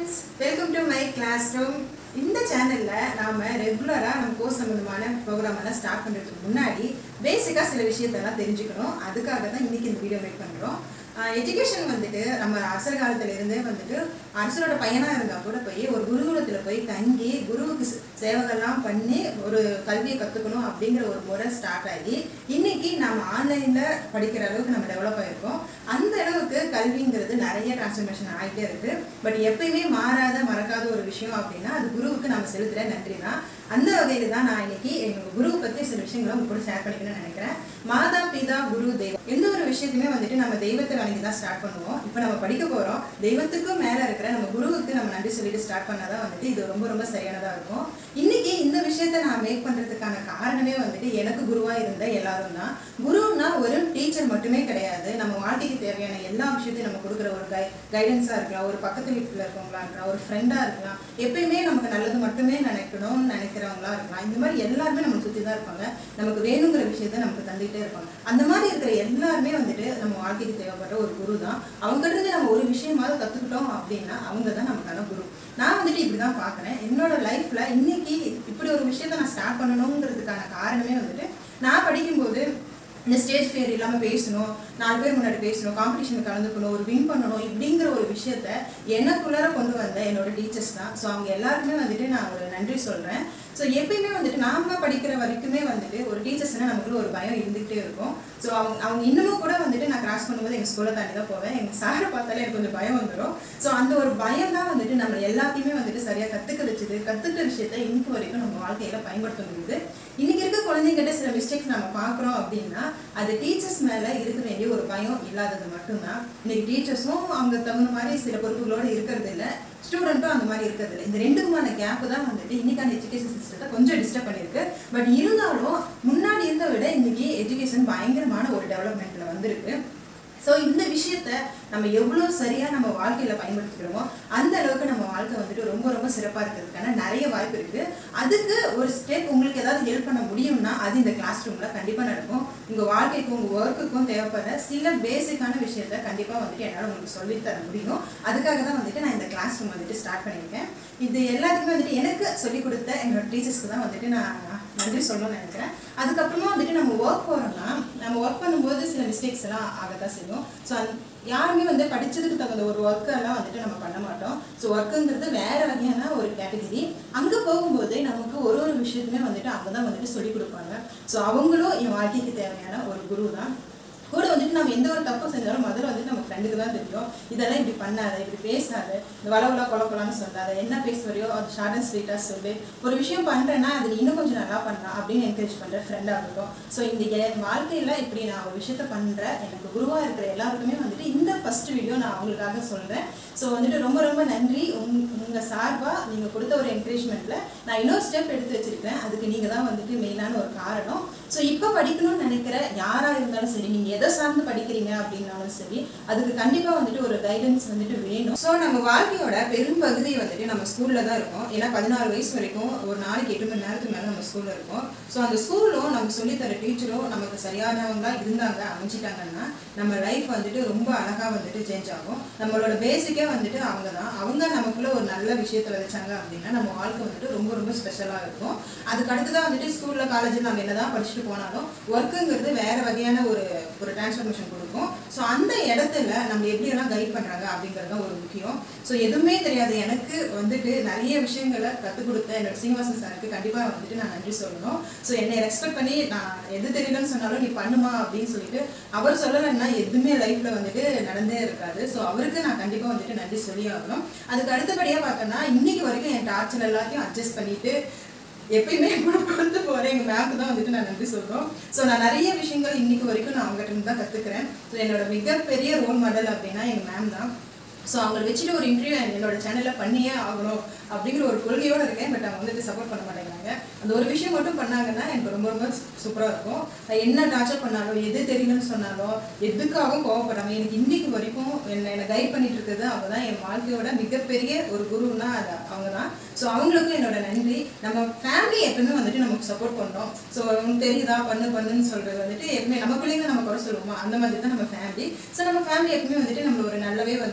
friends welcome to my classroom இந்த சேனலில் நாம் ரெகுலராக நம்ம கோர்ஸ் சம்மந்தமான ப்ரோக்ராம் எல்லாம் ஸ்டார்ட் பண்ணுறதுக்கு முன்னாடி பேசிக்காக சில விஷயத்தெல்லாம் தெரிஞ்சுக்கணும் அதுக்காக தான் இன்றைக்கி இந்த வீடியோ மேக் பண்ணுறோம் எஜுகேஷன் வந்துட்டு நம்ம அரசர் காலத்துல இருந்தே வந்துட்டு அரசரோட பையனாக இருந்தால் கூட போய் ஒரு குருகுலத்தில் போய் தங்கி குருவுக்கு சே- சேவைகள்லாம் பண்ணி ஒரு கல்வியை கற்றுக்கணும் அப்படிங்கிற ஒரு முறை ஸ்டார்ட் ஆகி இன்னைக்கு நம்ம ஆன்லைனில் படிக்கிற அளவுக்கு நம்ம டெவலப் ஆகிருக்கோம் அந்த அளவுக்கு கல்விங்கிறது நிறைய டிரான்ஸ்ஃபர்மேஷன் ஆகிட்டே இருக்கு பட் எப்பயுமே மாறாத மறக்காத ஒரு விஷயம் அப்படின்னா அது குருவுக்கு நம்ம செலுத்துகிற நன்றி தான் அந்த வகையில் தான் நான் இன்னைக்கு எங்கள் குருவை பற்றி சில விஷயங்களை உங்க கூட ஷேர் பண்ணிக்கணும்னு நினைக்கிறேன் மாதா பிதா குரு தெய்வம் எந்த ஒரு விஷயத்தையுமே வந்துட்டு நம்ம தெய்வத்தை வணங்கி தான் ஸ்டார்ட் பண்ணுவோம் இப்போ நம்ம படிக்க போகிறோம் தெய்வத்துக்கும் மேலே இருக்கிற நம்ம குருவுக்கு நம்ம நன்றி சொல்லிட்டு ஸ்டார்ட் பண்ணாதான் வந்துட்டு இது ரொம்ப ரொம்ப சரியானதாக இருக்கும் இன்னைக்கு இந்த விஷயத்தை நான் மேக் பண்ணுறதுக்கான காரணமே வந்துட்டு எனக்கு குருவாக இருந்த எல்லாரும் தான் குருன்னா ஒரு டீச்சர் மட்டுமே கிடையாது நம்ம வாழ்க்கைக்கு தேவையான எல்லா விஷயத்தையும் நம்ம கொடுக்குற ஒரு கை கைடன்ஸாக இருக்கலாம் ஒரு பக்கத்து வீட்டில் இருக்கவங்களா இருக்கலாம் ஒரு ஃப்ரெண்டாக இருக்கலாம் எப்பயுமே நமக்கு நல்லது மட்டுமே நினைக்கணும்னு நினைக்கிறவங்களா இருக்கலாம் இந்த மாதிரி எல்லாருமே நம்மளை சுற்றி தான் இருப்பாங்க நமக்கு வேணுங்கிற விஷயத்த நமக்கு தந்துகிட்டே இருப்பாங்க அந்த மாதிரி இருக்கிற எல்லாருமே வந்துட்டு நம்ம வாழ்க்கைக்கு தேவைப்படுற ஒரு குரு தான் அவங்ககிட்ட இருந்து நம்ம ஒரு விஷயமாவது கற்றுக்கிட்டோம் அப்படின்னா அவங்க தான் நமக்கான குரு நான் வந்துட்டு இப்படி தான் பார்க்குறேன் என்னோட லைஃப்பில் இன்னைக்கு இப்படி ஒரு விஷயத்த நான் ஸ்டார்ட் பண்ணணுங்கிறதுக்கான காரணமே வந்துட்டு நான் படிக்கும்போது இந்த ஸ்டேஜ் ஃபியர் இல்லாமல் பேசணும் நாலு பேர் முன்னாடி பேசணும் காம்படிஷன் கலந்துக்கணும் ஒரு வின் பண்ணணும் இப்படிங்கிற ஒரு விஷயத்த எனக்குள்ளார கொண்டு வந்த என்னோட டீச்சர்ஸ் தான் ஸோ அவங்க எல்லாருக்குமே வந்துட்டு நான் ஒரு நன்றி சொல்கிறேன் ஸோ எப்பயுமே வந்துட்டு நாம படிக்கிற வரைக்குமே வந்துட்டு ஒரு டீச்சர்ஸ்னா நமக்குள்ள ஒரு பயம் இருந்துகிட்டே இருக்கும் ஸோ அவங்க அவங்க இன்னமும் கூட வந்துட்டு நான் கிராஸ் பண்ணும்போது எங்கள் ஸ்கூலை தாண்டி தான் போவேன் எங்கள் சாரை பார்த்தாலே எனக்கு கொஞ்சம் பயம் வந்துடும் ஸோ அந்த ஒரு பயம் தான் வந்துட்டு நம்ம எல்லாத்தையுமே வந்துட்டு சரியாக கற்றுக்க வச்சுது கற்றுக்கிட்ட விஷயத்த இன்னைக்கு வரைக்கும் நம்ம வாழ்க்கையில் பயன்படுத்த முடியுது இன்னைக்கு இருக்க குழந்தைங்கிட்ட சில மிஸ்டேக்ஸ் நம்ம பார்க்குறோம் அப்படின்னா அது டீச்சர்ஸ் மேலே இருக்க வேண்டிய ஒரு பயம் இல்லாதது மட்டும்தான் இன்னைக்கு டீச்சர்ஸும் அவங்க தகுந்த மாதிரி சில பொறுப்புகளோடு இருக்கிறது இல்லை ஸ்டூடெண்ட்டும் அந்த மாதிரி இருக்கிறது இல்லை இந்த ரெண்டுக்குமான கேப் தான் வந்துட்டு இன்னைக்கான எஜுகேஷன் சிஸ்டத்தை கொஞ்சம் டிஸ்டர்ப் பண்ணியிருக்கு பட் இருந்தாலும் முன்னாடி இருந்த விட இன்னைக்கு எஜுகேஷன் பயங்கரமான ஒரு டெவலப்மெண்ட்ல வந்திருக்கு ஸோ இந்த விஷயத்த நம்ம எவ்வளோ சரியாக நம்ம வாழ்க்கையில் பயன்படுத்திக்கிறோமோ அந்த அளவுக்கு நம்ம வாழ்க்கை வந்துட்டு ரொம்ப ரொம்ப சிறப்பாக இருக்கிறதுக்கான நிறைய வாய்ப்பு இருக்குது அதுக்கு ஒரு ஸ்டெப் உங்களுக்கு ஏதாவது ஹெல்ப் பண்ண முடியும்னா அது இந்த கிளாஸ் ரூமில் கண்டிப்பாக நடக்கும் உங்கள் வாழ்க்கைக்கும் உங்கள் ஒர்க்குக்கும் தேவைப்படுற சில பேசிக்கான விஷயத்த கண்டிப்பாக வந்துட்டு என்னால் உங்களுக்கு சொல்லித் தர முடியும் அதுக்காக தான் வந்துட்டு நான் இந்த கிளாஸ் ரூம் வந்துட்டு ஸ்டார்ட் பண்ணியிருக்கேன் இது எல்லாத்துக்குமே வந்துட்டு எனக்கு சொல்லிக் கொடுத்த என்னோட டீச்சர்ஸ்க்கு தான் வந்துட்டு நான் நன்றி சொல்லணும்னு நினைக்கிறேன் அதுக்கப்புறமா வந்துட்டு நம்ம ஒர்க் போகிறோம்னா நம்ம ஒர்க் பண்ணும்போது சில மிஸ்டேக்ஸ் எல்லாம் ஆகத்தான் செய்யும் ஸோ அந் யாருமே வந்து படிச்சதுக்கு தகுந்த ஒரு ஒர்க்கெல்லாம் வந்துட்டு நம்ம பண்ண மாட்டோம் ஸோ ஒர்க்குங்கிறது வேற வகையான ஒரு கேட்டகரி அங்கே போகும்போது நமக்கு ஒரு ஒரு விஷயத்துமே வந்துட்டு அவங்க தான் வந்துட்டு சொல்லிக் கொடுப்பாங்க ஸோ அவங்களும் என் வாழ்க்கைக்கு தேவையான ஒரு குரு தான் கூட வந்துட்டு நம்ம எந்த ஒரு தப்பு செஞ்சாலும் முதல்ல வந்துட்டு நம்ம ஃப்ரெண்டுக்கு தான் தெரியும் இதெல்லாம் இப்படி பண்ணாத இப்படி பேசாத இந்த வளவலா கொலக்கொலான்னு சொல்லாத என்ன பேசுவரையோ அது ஷார்ட் அண்ட் ஸ்வீட்டாக சொல்லு ஒரு விஷயம் பண்ணுறேன்னா அது நீ இன்னும் கொஞ்சம் நல்லா பண்ணலாம் அப்படின்னு என்கரேஜ் பண்ணுற ஃப்ரெண்டாக இருக்கட்டும் ஸோ இந்த என் வாழ்க்கையில் இப்படி நான் ஒரு விஷயத்த பண்ணுறேன் எனக்கு குருவாக இருக்கிற எல்லாருக்குமே வந்துட்டு இந்த ஃபர்ஸ்ட் வீடியோ நான் அவங்களுக்காக சொல்கிறேன் ஸோ வந்துட்டு ரொம்ப ரொம்ப நன்றி உங் உங்கள் சார்பாக நீங்கள் கொடுத்த ஒரு என்கரேஜ்மெண்ட்டில் நான் இன்னொரு ஸ்டெப் எடுத்து வச்சிருக்கேன் அதுக்கு நீங்கள் தான் வந்துட்டு மெயினான ஒரு காரணம் ஸோ இப்போ படிக்கணும்னு நினைக்கிற யாராக இருந்தாலும் சரி நீங்கள் எதை சார்ந்து படிக்கிறீங்க அப்படின்னாலும் சரி அதுக்கு கண்டிப்பாக வந்துட்டு ஒரு கைடன்ஸ் வந்துட்டு வேணும் ஸோ நம்ம வாழ்க்கையோட பெரும் பகுதி வந்துட்டு நம்ம ஸ்கூலில் தான் இருக்கும் ஏன்னா பதினாறு வயசு வரைக்கும் ஒரு நாளைக்கு எட்டு மணி நேரத்துக்கு மேலே நம்ம ஸ்கூலில் இருக்கோம் ஸோ அந்த ஸ்கூலும் நமக்கு சொல்லித்தர டீச்சரும் நமக்கு சரியானவங்களா இருந்தாங்க அமைஞ்சிட்டாங்கன்னா நம்ம லைஃப் வந்துட்டு ரொம்ப அழகாக வந்துட்டு சேஞ்ச் ஆகும் நம்மளோட பேசிக்கே வந்துட்டு அவங்க தான் அவங்க நமக்குள்ள ஒரு நல்ல விஷயத்தை விதைச்சாங்க அப்படின்னா நம்ம வாழ்க்கை வந்துட்டு ரொம்ப ரொம்ப ஸ்பெஷலாக இருக்கும் அதுக்கு அடுத்ததான் வந்துட்டு ஸ்கூலில் காலேஜில் நம்ம என்னதான் படிச்சுட்டு போனாலும் ஒர்க்குங்கிறது வேற வகையான ஒரு ஒரு டிரான்ஸ்ஃபர்மேஷன் கொடுக்கும் ஸோ அந்த இடத்துல நம்ம எப்படியெல்லாம் கைட் பண்ணுறாங்க அப்படிங்கிறது தான் ஒரு முக்கியம் ஸோ எதுவுமே தெரியாது எனக்கு வந்துட்டு நிறைய விஷயங்களை கற்றுக் கொடுத்த என்னோட சீனிவாசன் சாருக்கு கண்டிப்பாக வந்துட்டு நான் நன்றி சொல்லணும் ஸோ என்னை ரெஸ்பெக்ட் பண்ணி நான் எது தெரியலன்னு சொன்னாலும் நீ பண்ணுமா அப்படின்னு சொல்லிட்டு அவர் சொல்லலைன்னா எதுவுமே லைஃப்பில் வந்துட்டு நடந்தே இருக்காது ஸோ அவருக்கு நான் கண்டிப்பாக வந்துட்டு நன்றி சொல்லி ஆகணும் அதுக்கு அடுத்தபடியாக பார்த்தோன்னா இன்னைக்கு வரைக்கும் என் டார்ச்சர் எல்லாத்தையும் அட்ஜஸ்ட் பண்ணிட்டு எப்பயுமே கூட கொண்டு போகிறேன் எங்கள் மேம்க்கு தான் வந்துட்டு நான் நன்றி சொல்கிறோம் ஸோ நான் நிறைய விஷயங்கள் இன்னைக்கு வரைக்கும் நான் அவங்ககிட்ட இருந்து தான் கற்றுக்கிறேன் ஸோ என்னோட மிகப்பெரிய ரோல் மாடல் அப்படின்னா எங்கள் மேம் தான் ஸோ அவங்களை வச்சுட்டு ஒரு இன்டர்வியூ என்னோட சேனலில் பண்ணியே ஆகணும் அப்படிங்கிற ஒரு கொள்கையோடு இருக்கேன் பட் அவங்க வந்துட்டு சப்போர்ட் பண்ண மாட்டேங்கிறாங்க அந்த ஒரு விஷயம் மட்டும் பண்ணாங்கன்னா எனக்கு ரொம்ப ரொம்ப சூப்பராக இருக்கும் நான் என்ன டார்ச்சர் பண்ணாலும் எது தெரியலன்னு சொன்னாலும் எதுக்காகவும் கோவப்படாமல் எனக்கு இன்னைக்கு வரைக்கும் என்னை என்னை கைட் பண்ணிட்டு இருக்கிறது அவங்க தான் என் வாழ்க்கையோட மிகப்பெரிய ஒரு குருன்னா அது அவங்க தான் ஸோ அவங்களுக்கும் என்னோட நன்றி நம்ம ஃபேமிலி எப்பவுமே வந்துட்டு நமக்கு சப்போர்ட் பண்ணோம் ஸோ உனக்கு தெரியுதா பண்ணு பண்ணுன்னு சொல்றது வந்துட்டு எப்பவுமே நம்ம பிள்ளைங்க நம்ம குறை சொல்லுவோமா அந்த மாதிரி தான் நம்ம ஃபேமிலி ஸோ நம்ம ஃபேமிலி எப்பவுமே வந்துட்டு நம்ம ஒரு நல்லவே வந்துட்டு கைட்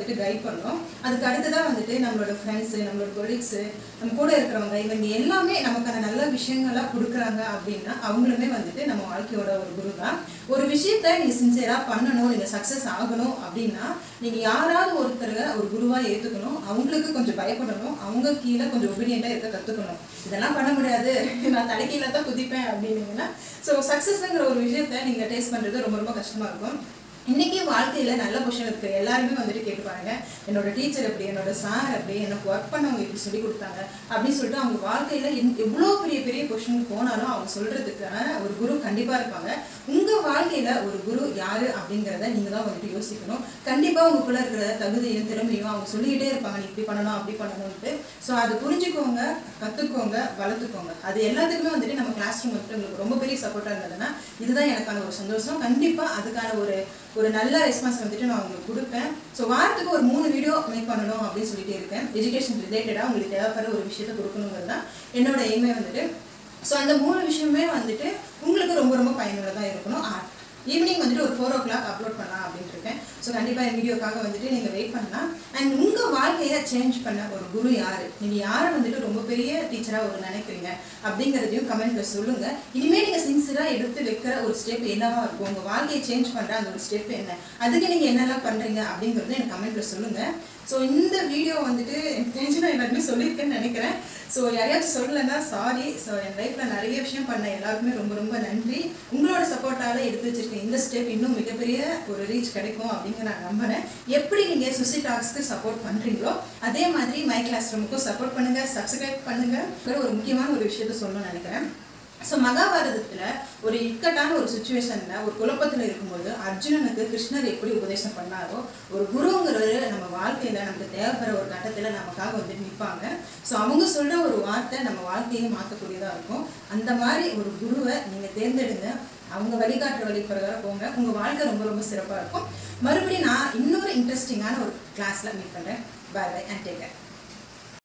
பண்ணணும் அதுக்கு அடுத்ததான் வந்துட்டு நம்மளோட ஃப்ரெண்ட்ஸு நம்மளோட கொலீக்ஸு நம்ம கூட இருக்கிறவங்க இவங்க எல்லாமே நமக்கான நல்ல விஷயங்களா கொடுக்குறாங்க அப்படின்னா அவங்களுமே வந்துட்டு நம்ம வாழ்க்கையோட ஒரு குரு தான் ஒரு விஷயத்த நீங்கள் சின்சியராக பண்ணணும் நீங்கள் சக்ஸஸ் ஆகணும் அப்படின்னா நீங்கள் யாராவது ஒருத்தரை ஒரு குருவாக ஏற்றுக்கணும் அவங்களுக்கு கொஞ்சம் பயப்படணும் அவங்க கீழே கொஞ்சம் ஒபீடியண்ட்டாக இருக்க கற்றுக்கணும் இதெல்லாம் பண்ண முடியாது நான் தலைக்கீழ தான் குதிப்பேன் அப்படின்னீங்கன்னா ஸோ சக்ஸஸ்ங்கிற ஒரு விஷயத்த நீங்கள் டேஸ்ட் பண்ணுறது ரொம்ப ரொம்ப கஷ்டமாக இருக்கும் இன்னைக்கு வாழ்க்கையில நல்ல பொசிஷன் இருக்கு எல்லாருமே வந்துட்டு கேட்டு பாருங்க என்னோட டீச்சர் எப்படி என்னோட சார் எப்படி எனக்கு ஒர்க் பண்ணவங்க இப்படி சொல்லி கொடுத்தாங்க அப்படின்னு சொல்லிட்டு அவங்க வாழ்க்கையில என்- எவ்வளோ பெரிய பெரிய பொசிஷனுக்கு போனாலும் அவங்க சொல்றதுக்கான ஒரு குரு கண்டிப்பா இருப்பாங்க உங்க வாழ்க்கையில ஒரு குரு யாரு அப்படிங்கிறத நீங்க தான் வந்துட்டு யோசிக்கணும் கண்டிப்பா உங்களுக்குள்ள இருக்கிற தகுதியும் திறமையும் அவங்க சொல்லிக்கிட்டே இருப்பாங்க நீ இப்படி பண்ணணும் அப்படி பண்ணணும்ட்டு ஸோ அதை புரிஞ்சுக்கோங்க கத்துக்கோங்க வளர்த்துக்கோங்க அது எல்லாத்துக்குமே வந்துட்டு நம்ம கிளாஸ் ரூம் வந்துட்டு உங்களுக்கு ரொம்ப பெரிய சப்போர்ட்டா இருந்ததுன்னா இதுதான் எனக்கான ஒரு சந்தோஷம் கண்டிப்பா அதுக்கான ஒரு ஒரு நல்ல ரெஸ்பான்ஸ் வந்துட்டு நான் உங்களுக்கு கொடுப்பேன் ஸோ வாரத்துக்கு ஒரு மூணு வீடியோ மேக் பண்ணணும் அப்படின்னு சொல்லிட்டு இருக்கேன் எஜுகேஷன் ரிலேட்டடாக உங்களுக்கு தேவைப்படுற ஒரு விஷயத்த கொடுக்கணுங்கிறது தான் என்னோட எய்மே வந்துட்டு ஸோ அந்த மூணு விஷயமே வந்துட்டு உங்களுக்கு ரொம்ப ரொம்ப பயனுள்ளதாக இருக்கணும் ஈவினிங் வந்துட்டு ஒரு ஃபோர் ஓ கிளாக் அப்லோட் பண்ணலாம் அப்படின்ட்டு இருக்கேன் ஸோ கண்டிப்பாக என் வீடியோக்காக வந்துட்டு நீங்கள் வெயிட் பண்ணலாம் அண்ட் உங்கள் வாழ்க்கையை சேஞ்ச் பண்ண ஒரு குரு யார் நீங்கள் யாரை வந்துட்டு ரொம்ப பெரிய டீச்சராக ஒரு நினைக்கிறீங்க அப்படிங்கிறதையும் கமெண்ட்ல சொல்லுங்கள் இனிமேல் நீங்கள் சின்சியராக எடுத்து வைக்கிற ஒரு ஸ்டெப் என்னவா இருக்கும் உங்கள் வாழ்க்கையை சேஞ்ச் பண்ணுற அந்த ஒரு ஸ்டெப் என்ன அதுக்கு நீங்கள் என்னெல்லாம் பண்ணுறீங்க அப்படிங்கிறத எனக்கு கமெண்ட்ல சொல்லுங்கள் ஸோ இந்த வீடியோ வந்துட்டு எனக்கு தெரிஞ்சு நான் எல்லாருமே சொல்லியிருக்கேன்னு நினைக்கிறேன் ஸோ யாரையாச்சும் சொல்லலைன்னா சாரி ஸோ என் லைஃப்பில் நிறைய விஷயம் பண்ண எல்லாருக்குமே ரொம்ப ரொம்ப நன்றி உங்களோட சப்போர்ட்டால் எடுத்து வச்சிருக்க இந்த ஸ்டெப் இன்னும் மிகப்பெரிய ஒரு ரீச் கிடைக்கும் அப்படின்னு நான் நம்புறேன் எப்படி நீங்கள் சுசி டாக்ஸ்க்கு சப்போர்ட் பண்ணுறீங்களோ அதே மாதிரி மை கிளாஸ் ரூமுக்கும் சப்போர்ட் பண்ணுங்கள் சப்ஸ்கிரைப் பண்ணுங்கள் ஒரு முக்கியமான ஒரு விஷயத்த சொல்லணும்னு நினைக்கிறேன் ஸோ மகாபாரதத்துல ஒரு இக்கட்டான ஒரு சுச்சுவேஷன்ல ஒரு குழப்பத்துல இருக்கும்போது அர்ஜுனனுக்கு கிருஷ்ணர் எப்படி உபதேசம் பண்ணாரோ ஒரு குருங்கிறவர் நம்ம வாழ்க்கையில நமக்கு தேவைப்படுற ஒரு கட்டத்துல நமக்காக வந்து நிற்பாங்க ஸோ அவங்க சொல்ற ஒரு வார்த்தை நம்ம வாழ்க்கையை மாற்றக்கூடியதா இருக்கும் அந்த மாதிரி ஒரு குருவை நீங்க தேர்ந்தெடுங்க அவங்க வழிகாட்டுற வழி பிரகாரம் போங்க உங்க வாழ்க்கை ரொம்ப ரொம்ப சிறப்பா இருக்கும் மறுபடியும் நான் இன்னொரு இன்ட்ரெஸ்டிங்கான ஒரு கிளாஸ்ல மீட் பண்றேன் bye bye and take care